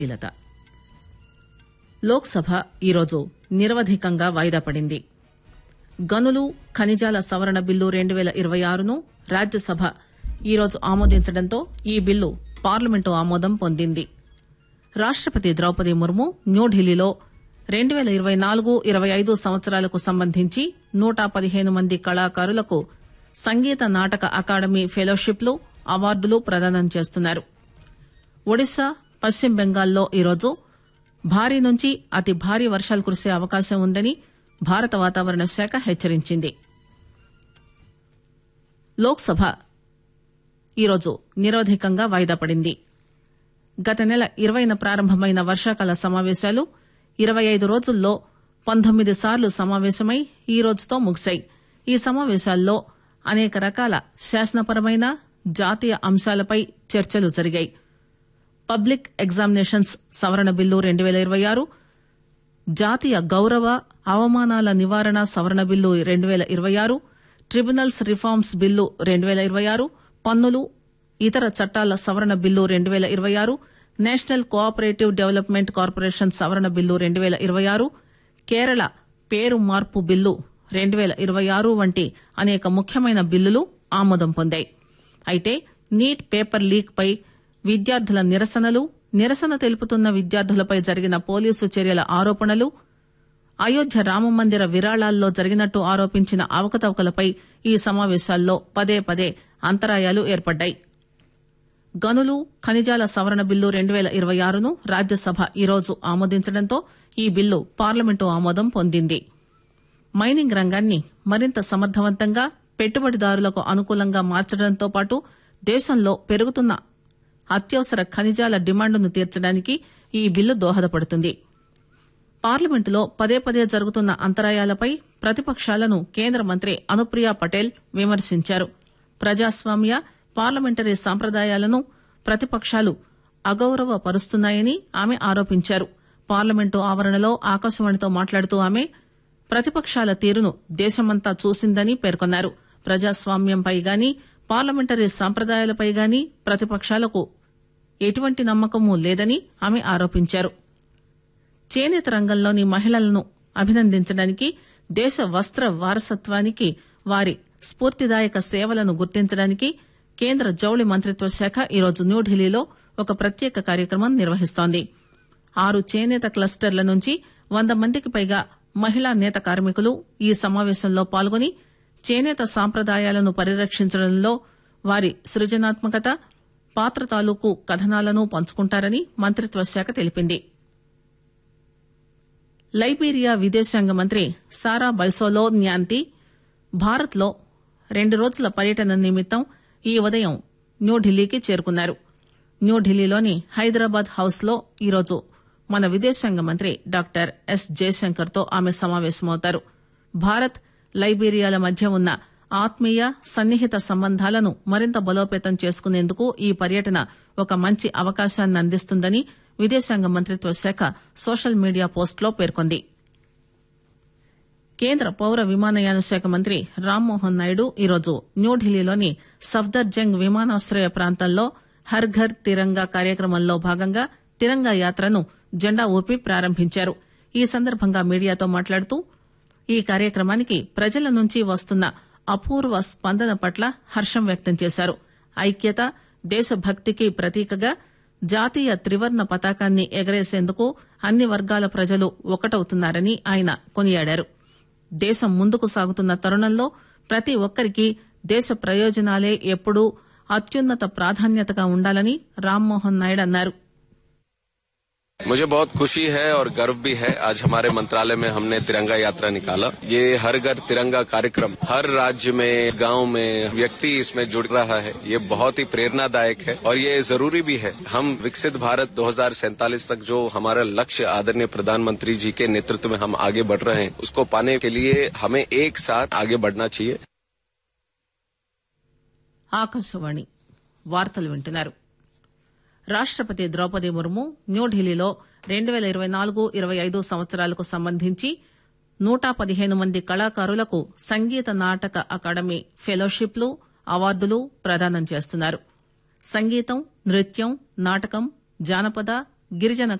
శ్రీలత లోక్సభ ఈరోజు నిరవధికంగా వాయిదా పడింది గనులు ఖనిజాల సవరణ బిల్లు రెండు పేల ఇరవై ఆరును రాజ్యసభ ఈరోజు ఆమోదించడంతో ఈ బిల్లు పార్లమెంటు ఆమోదం పొందింది రాష్టపతి ద్రౌపది ముర్ము న్యూఢిల్లీలో రెండు పేల ఇరవై నాలుగు ఇరవై ఐదు సంవత్సరాలకు సంబంధించి నూట పదిహేను మంది కళాకారులకు సంగీత నాటక అకాడమీ ఫెలోషిప్లు అవార్డులు ప్రదానం చేస్తున్నారు ఒడిశా పశ్చిమ బెంగాల్లో ఈరోజు భారీ నుంచి అతి భారీ వర్షాలు కురిసే అవకాశం ఉందని భారత వాతావరణ శాఖ హెచ్చరించింది లోక్సభ ఈరోజు నిరవధికంగా వాయిదా పడింది గత నెల ఇరవైన ప్రారంభమైన వర్షాకాల సమావేశాలు ఇరవై ఐదు రోజుల్లో పంతొమ్మిది సార్లు సమావేశమై ఈ రోజుతో ముగిశాయి ఈ సమావేశాల్లో అనేక రకాల శాసనపరమైన జాతీయ అంశాలపై చర్చలు జరిగాయి పబ్లిక్ ఎగ్జామినేషన్స్ సవరణ బిల్లు రెండు పేల ఇరవై ఆరు జాతీయ గౌరవ అవమానాల నివారణ సవరణ బిల్లు రెండు పేల ఇరవై ఆరు ట్రిబ్యునల్స్ రిఫార్మ్స్ బిల్లు రెండు పేల ఇరవై ఆరు పన్నులు ఇతర చట్టాల సవరణ బిల్లు రెండు పేల ఇరవై ఆరు నేషనల్ కోఆపరేటివ్ డెవలప్మెంట్ కార్పొరేషన్ సవరణ బిల్లు రెండు పేల ఇరవై ఆరు కేరళ పేరు మార్పు బిల్లు రెండు పేల ఇరవై ఆరు వంటి అనేక ముఖ్యమైన బిల్లులు ఆమోదం పొందాయి అయితే నీట్ పేపర్ లీక్ పై విద్యార్థుల నిరసనలు నిరసన తెలుపుతున్న విద్యార్థులపై జరిగిన పోలీసు చర్యల ఆరోపణలు అయోధ్య రామమందిర విరాళాల్లో జరిగినట్టు ఆరోపించిన అవకతవకలపై ఈ సమావేశాల్లో పదే పదే అంతరాయాలు ఏర్పడ్డాయి గనులు ఖనిజాల సవరణ బిల్లు రెండు పేల ఇరవై ఆరును రాజ్యసభ ఈరోజు ఆమోదించడంతో ఈ బిల్లు పార్లమెంటు ఆమోదం పొందింది మైనింగ్ రంగాన్ని మరింత సమర్థవంతంగా పెట్టుబడిదారులకు అనుకూలంగా మార్చడంతో పాటు దేశంలో పెరుగుతున్న అత్యవసర ఖనిజాల డిమాండ్ను తీర్చడానికి ఈ బిల్లు దోహదపడుతుంది పార్లమెంటులో పదే పదే జరుగుతున్న అంతరాయాలపై ప్రతిపక్షాలను కేంద్ర మంత్రి అనుప్రియ పటేల్ విమర్శించారు ప్రజాస్వామ్య పార్లమెంటరీ సంప్రదాయాలను ప్రతిపక్షాలు అగౌరవపరుస్తున్నాయని ఆమె ఆరోపించారు పార్లమెంటు ఆవరణలో ఆకాశవాణితో మాట్లాడుతూ ఆమె ప్రతిపక్షాల తీరును దేశమంతా చూసిందని పేర్కొన్నారు ప్రజాస్వామ్యంపై గాని పార్లమెంటరీ సంప్రదాయాలపై గాని ప్రతిపక్షాలకు ఎటువంటి నమ్మకమూ లేదని ఆమె ఆరోపించారు చేనేత రంగంలోని మహిళలను అభినందించడానికి దేశ వస్త్ర వారసత్వానికి వారి స్ఫూర్తిదాయక సేవలను గుర్తించడానికి కేంద్ర జౌళి మంత్రిత్వ శాఖ ఈరోజు న్యూఢిల్లీలో ఒక ప్రత్యేక కార్యక్రమం నిర్వహిస్తోంది ఆరు చేనేత క్లస్టర్ల నుంచి వంద మందికి పైగా మహిళా నేత కార్మికులు ఈ సమావేశంలో పాల్గొని చేనేత సాంప్రదాయాలను పరిరక్షించడంలో వారి సృజనాత్మకత పాత్ర తాలూకు కథనాలను పంచుకుంటారని మంత్రిత్వ శాఖ తెలిపింది లైబీరియా విదేశాంగ మంత్రి సారా బైసోలో న్యాంతి భారత్ లో రెండు రోజుల పర్యటన నిమిత్తం ఈ ఉదయం న్యూఢిల్లీకి చేరుకున్నారు న్యూఢిల్లీలోని హైదరాబాద్ హౌస్ లో ఈరోజు మన విదేశాంగ మంత్రి డాక్టర్ ఎస్ జయశంకర్ తో ఆమె సమావేశమవుతారు భారత్ లైబీరియాల మధ్య ఉన్న ఆత్మీయ సన్నిహిత సంబంధాలను మరింత బలోపేతం చేసుకునేందుకు ఈ పర్యటన ఒక మంచి అవకాశాన్ని అందిస్తుందని విదేశాంగ మంత్రిత్వ శాఖ సోషల్ మీడియా పోస్టులో పేర్కొంది కేంద్ర పౌర విమానయాన శాఖ మంత్రి రామ్మోహన్ నాయుడు ఈరోజు న్యూఢిల్లీలోని సఫ్దర్జంగ్ విమానాశ్రయ ప్రాంతంలో హర్ ఘర్ తిరంగా కార్యక్రమంలో భాగంగా తిరంగా యాత్రను జెండా ఊపి ప్రారంభించారు ఈ సందర్భంగా మీడియాతో మాట్లాడుతూ ఈ కార్యక్రమానికి ప్రజల నుంచి వస్తున్న అపూర్వ స్పందన పట్ల హర్షం వ్యక్తం చేశారు ఐక్యత దేశభక్తికి ప్రతీకగా జాతీయ త్రివర్ణ పతాకాన్ని ఎగరేసేందుకు అన్ని వర్గాల ప్రజలు ఒకటవుతున్నారని ఆయన కొనియాడారు దేశం ముందుకు సాగుతున్న తరుణంలో ప్రతి ఒక్కరికి దేశ ప్రయోజనాలే ఎప్పుడూ అత్యున్నత ప్రాధాన్యతగా ఉండాలని రామ్మోహన్ నాయుడు అన్నారు मुझे बहुत खुशी है और गर्व भी है आज हमारे मंत्रालय में हमने तिरंगा यात्रा निकाला ये हर घर तिरंगा कार्यक्रम हर राज्य में गांव में व्यक्ति इसमें जुड़ रहा है ये बहुत ही प्रेरणादायक है और ये जरूरी भी है हम विकसित भारत दो तक जो हमारा लक्ष्य आदरणीय प्रधानमंत्री जी के नेतृत्व में हम आगे बढ़ रहे हैं उसको पाने के लिए हमें एक साथ आगे बढ़ना चाहिए ఆకాశవాణి వార్తలు వింటున్నారు రాష్టపతి ద్రౌపది ముర్ము న్యూఢిల్లీలో రెండు పేల ఇరవై నాలుగు ఇరవై ఐదు సంవత్సరాలకు సంబంధించి నూట పదిహేను మంది కళాకారులకు సంగీత నాటక అకాడమీ ఫెలోషిప్లు అవార్డులు ప్రదానం చేస్తున్నారు సంగీతం నృత్యం నాటకం జానపద గిరిజన